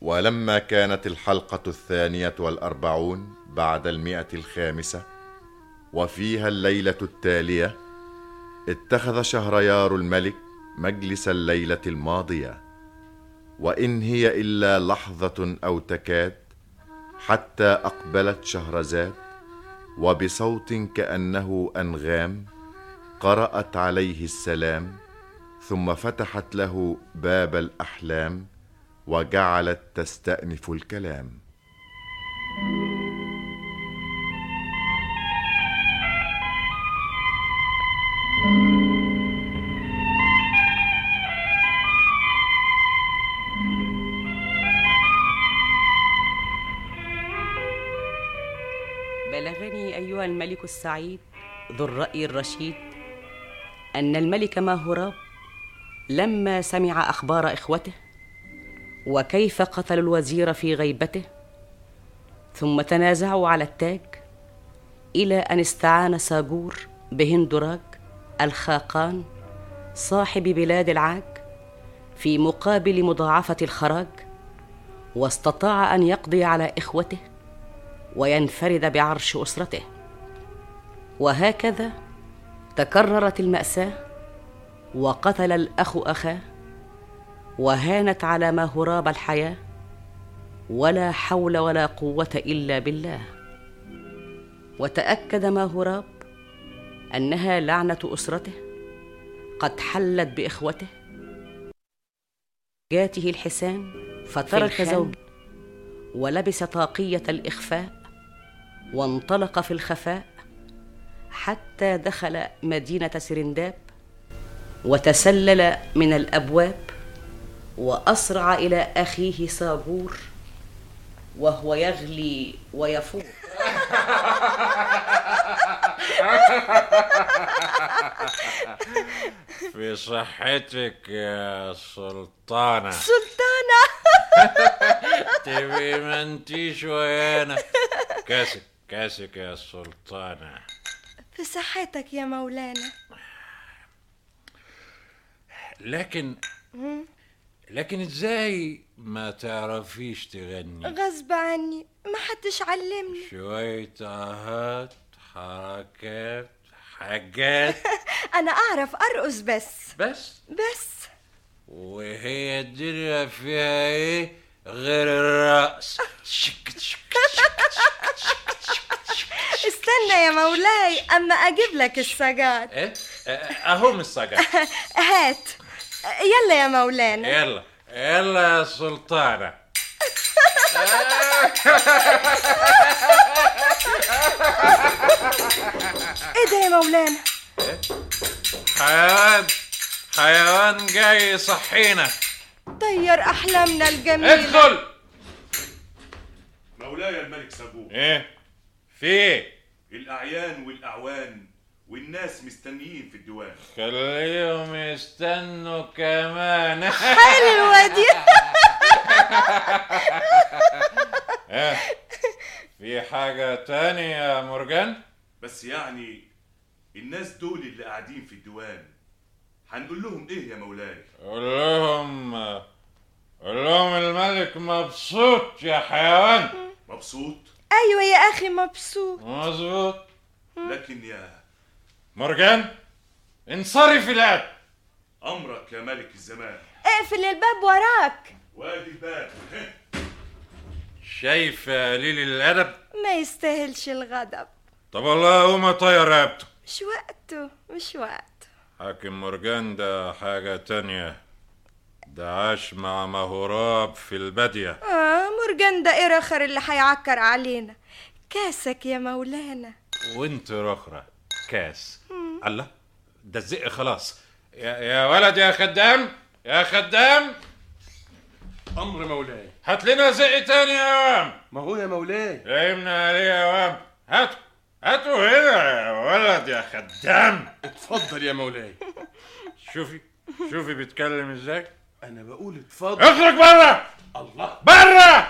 ولما كانت الحلقة الثانية والأربعون بعد المئة الخامسة وفيها الليلة التالية اتخذ شهريار الملك مجلس الليلة الماضية وإن هي إلا لحظة أو تكاد حتى أقبلت شهرزاد وبصوت كأنه أنغام قرأت عليه السلام ثم فتحت له باب الأحلام وجعلت تستأنف الكلام بلغني أيها الملك السعيد ذو الرأي الرشيد أن الملك ماهوراب لما سمع أخبار إخوته وكيف قتلوا الوزير في غيبته ثم تنازعوا على التاج إلى أن استعان ساجور بهندراج الخاقان صاحب بلاد العاج في مقابل مضاعفة الخراج واستطاع أن يقضي على إخوته وينفرد بعرش أسرته وهكذا تكررت المأساة وقتل الأخ أخاه وهانت على ما هراب الحياة ولا حول ولا قوة إلا بالله وتأكد ما هراب أنها لعنة أسرته قد حلت بإخوته جاته الحسان فترك زوجه ولبس طاقية الإخفاء وانطلق في الخفاء حتى دخل مدينة سرنداب وتسلل من الأبواب وأسرع إلى أخيه صابور وهو يغلي ويفور في صحتك يا سلطانة سلطانة تبي ما انتيش ويانا كاسك كاسك يا سلطانة في صحتك يا مولانا لكن لكن ازاي ما تعرفيش تغني غصب عني ما حدش علمني شوية اهات حركات حاجات انا اعرف ارقص بس بس بس وهي الدنيا فيها ايه غير الرقص شك شك استنى يا مولاي اما اجيب لك السجاد ايه اهو من السجن هات يلا يا مولانا يلا يلا يا سلطانة ايه ده يا مولانا حيوان حيوان جاي يصحينا طير احلامنا الجميله ادخل مولاي الملك سابوه ايه في ايه الأعيان والأعوان والناس مستنيين في الديوان خليهم يستنوا كمان حلوه دي ايه في حاجة تانية يا مرجان بس يعني الناس دول اللي قاعدين في الديوان هنقول لهم ايه يا مولاي قول لهم قول لهم الملك مبسوط يا حيوان مبسوط ايوه يا اخي مبسوط مظبوط لكن يا مرجان انصرف الآن أمرك يا ملك الزمان اقفل الباب وراك وادي الباب شايف يا قليل الأدب ما يستاهلش الغضب طب والله هو ما طير رقبته مش وقته مش وقته حاكم مرجان ده حاجة تانية ده عاش مع مهراب في البادية اه مرجان ده ايه رخر اللي هيعكر علينا كاسك يا مولانا وانت رخرة كاس الله ده الزق خلاص يا, يا ولد يا خدام يا خدام امر مولاي هات لنا زق تاني يا وام ما هو يا مولاي لايمنا عليه يا وام هاتوا هاتوا هنا يا ولد يا خدام اتفضل يا مولاي شوفي شوفي بيتكلم ازاي انا بقول اتفضل اخرج بره الله بره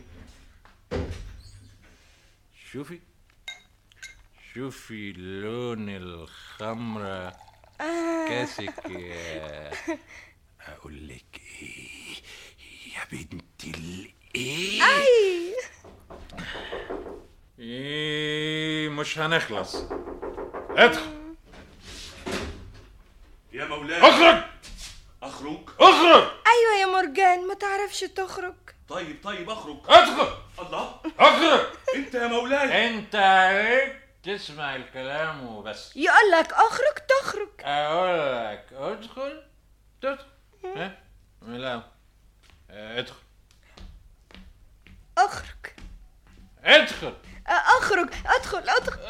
شوفي شوفي لون الخمرة كاسك يا اقول لك ايه يا بنت ال... اي إيه مش هنخلص ادخل يا مولاي اخرج اخرج اخرج ايوه يا مرجان ما تعرفش تخرج طيب طيب اخرج ادخل الله اخرج انت يا مولاي انت عليك تسمع الكلام وبس يقول لك اخرج تخرج اقول لك ادخل تدخل ها لا ادخل اخرج ادخل اخرج ادخل ادخل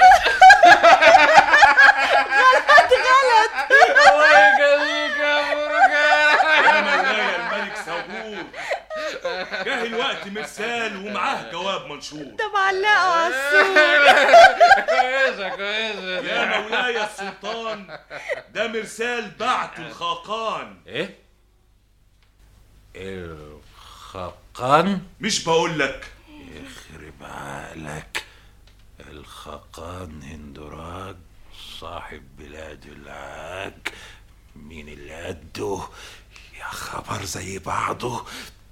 غلط غلط الله يخليك يا مرجان يا مولاي الملك ساغور جه الوقت مرسال ومعاه جواب منشور ده معلقه على السور كويسه كويسه يا مولاي السلطان ده مرسال بعت الخاقان ايه الخاقان مش بقول لك يخرب عقلك الخاقان هندراج صاحب بلاد العاج مين اللي قده يا خبر زي بعضه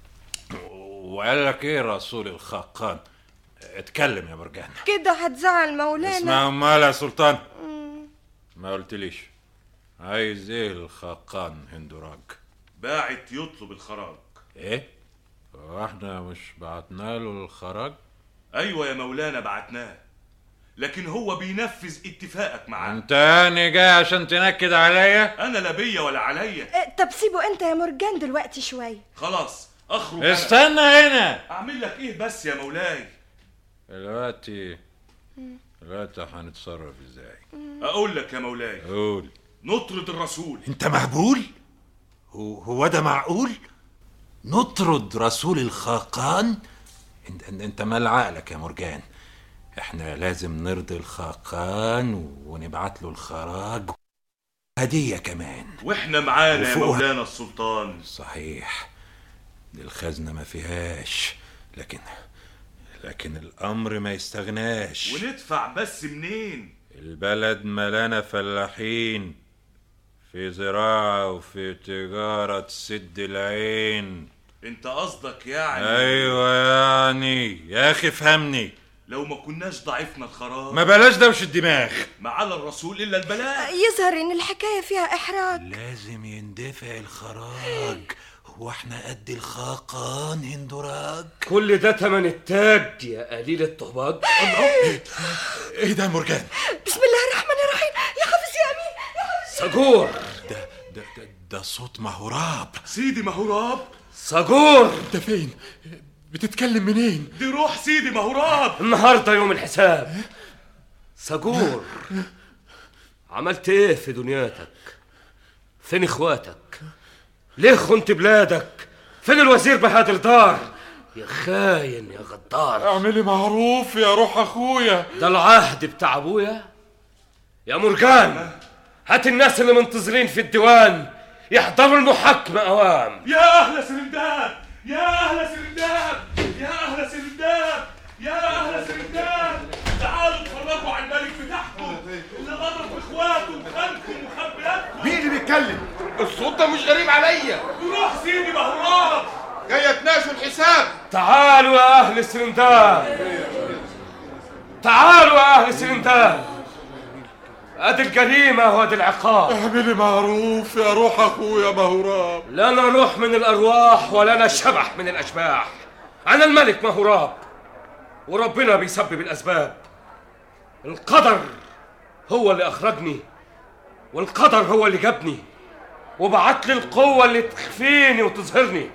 وقال لك ايه رسول الخاقان اتكلم يا مرجان كده هتزعل مولانا اسمع امال يا سلطان ما قلتليش عايز ايه الخاقان هندراج باعت يطلب الخراج ايه واحنا مش بعتنا له الخراج ايوه يا مولانا بعتناه لكن هو بينفذ اتفاقك معاه انت يعني جاي عشان تنكد عليا انا لا بيا ولا عليا إيه، طب سيبه انت يا مرجان دلوقتي شويه خلاص اخرج أنا. استنى هنا اعمل لك ايه بس يا مولاي دلوقتي دلوقتي هنتصرف ازاي اقول لك يا مولاي قول نطرد الرسول انت مهبول هو, هو ده معقول نطرد رسول الخاقان انت, انت, انت مال عقلك يا مرجان احنا لازم نرضي الخاقان ونبعت له الخراج هدية كمان واحنا معانا يا وفوقها. مولانا السلطان صحيح دي الخزنة ما فيهاش لكن لكن الأمر ما يستغناش وندفع بس منين البلد ملانة فلاحين في زراعة وفي تجارة تسد العين انت قصدك يعني أيوة يعني يا أخي فهمني لو ما كناش ضعفنا الخراج ما بلاش دوش الدماغ ما على الرسول الا البلاء يظهر ان الحكايه فيها احراج لازم يندفع الخراج هو احنا قد الخاقان هندراج كل ده تمن التاج يا قليل الطهباج ايه ده يا مرجان بسم الله الرحمن الرحيم يا حافظ يا امين يا حافظ صجور ده ده ده, ده صوت مهراب سيدي مهراب صجور انت فين بتتكلم منين دي روح سيدي مهراب النهارده يوم الحساب صجور عملت ايه في دنياتك فين اخواتك ليه خنت بلادك فين الوزير بهادر دار يا خاين يا غدار اعملي معروف يا روح اخويا ده العهد بتاع ابويا يا مرجان هات الناس اللي منتظرين في الديوان يحضروا المحاكمة أوام يا اهل سرنداب يا اهل سرنداب يا اهل سرنداب يا اهل سرنداب تعالوا اتفرجوا على الملك بتاعكم اللي غدر باخواته وخالكم وخبياتكم مين اللي بيتكلم الصوت ده مش غريب عليا روح سيدي مهراب جاي تناقشوا الحساب تعالوا يا أهل سرندان تعالوا يا أهل سرندان أدي الجريمة وأدي العقاب اعملي معروف يا روح اخويا مهراب لنا روح من الأرواح ولنا شبح من الأشباح أنا الملك مهراب وربنا بيسبب الأسباب القدر هو اللي أخرجني والقدر هو اللي جابني وبعت لي القوة اللي تخفيني وتظهرني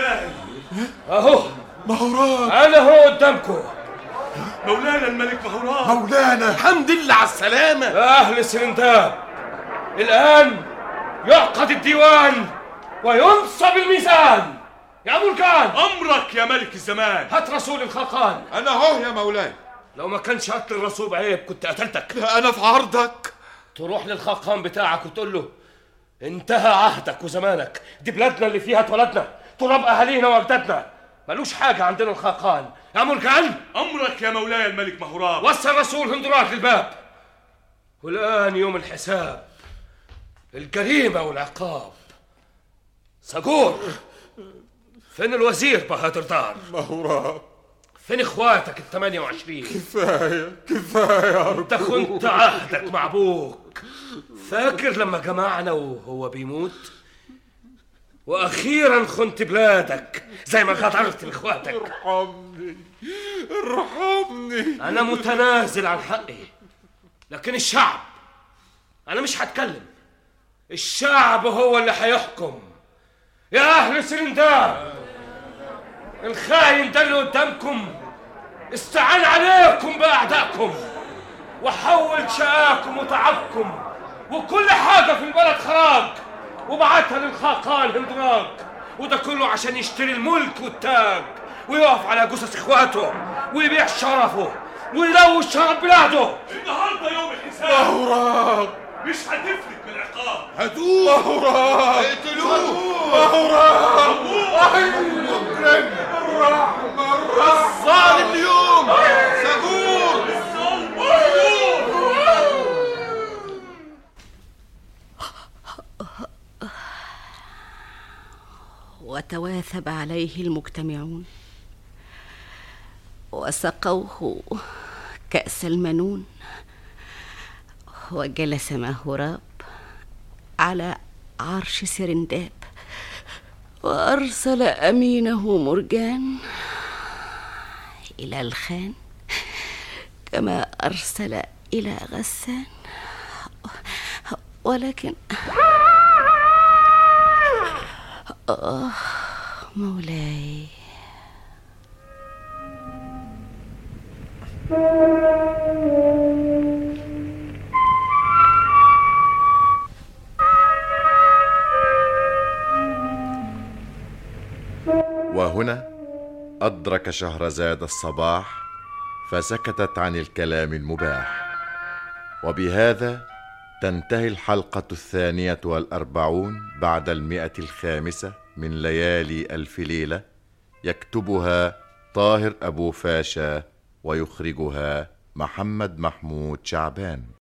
أهو مهراب أنا هو قدامكم مولانا الملك مهراب مولانا الحمد لله على السلامة يا أهل سرنداب الآن يعقد الديوان وينصب الميزان يا مرجان امرك يا ملك الزمان هات رسول الخاقان انا اهو يا مولاي لو ما كانش قتل الرسول بعيب كنت قتلتك انا في عرضك تروح للخاقان بتاعك وتقول له انتهى عهدك وزمانك دي بلادنا اللي فيها اتولدنا تراب اهالينا واجدادنا ملوش حاجه عندنا الخاقان يا مرجان امرك يا مولاي الملك مهراب وصل رسول هندراك للباب والآن يوم الحساب الجريمة والعقاب سجور فين الوزير بهادر دار مهراب فين اخواتك ال 28 كفاية كفاية يا انت خنت عهدك مع ابوك فاكر لما جمعنا وهو بيموت واخيرا خنت بلادك زي ما غدرت لاخواتك ارحمني ارحمني انا متنازل عن حقي لكن الشعب انا مش هتكلم الشعب هو اللي هيحكم يا اهل سرنداب الخاين ده اللي قدامكم استعان عليكم باعدائكم وحول شقاكم وتعبكم وكل حاجه في البلد خراج وبعتها للخاقان هندراج وده كله عشان يشتري الملك والتاج ويقف على جثث اخواته ويبيع شرفه ويلوث شرف بلاده النهارده يوم الحساب مهراب مش هتفلت من العقاب هاتوه مهراب اقتلوه مهراب مجرم الرحمة الرحمة الظالم اليوم سجون وتواثب عليه المجتمعون وسقوه كأس المنون وجلس مهراب على عرش سرنداب وأرسل أمينه مرجان إلى الخان كما أرسل إلى غسان ولكن آه مولاي وهنا أدرك شهرزاد الصباح فسكتت عن الكلام المباح وبهذا تنتهي الحلقة الثانية والأربعون بعد المئة الخامسة من ليالي ألف ليلة يكتبها طاهر أبو فاشا ويخرجها محمد محمود شعبان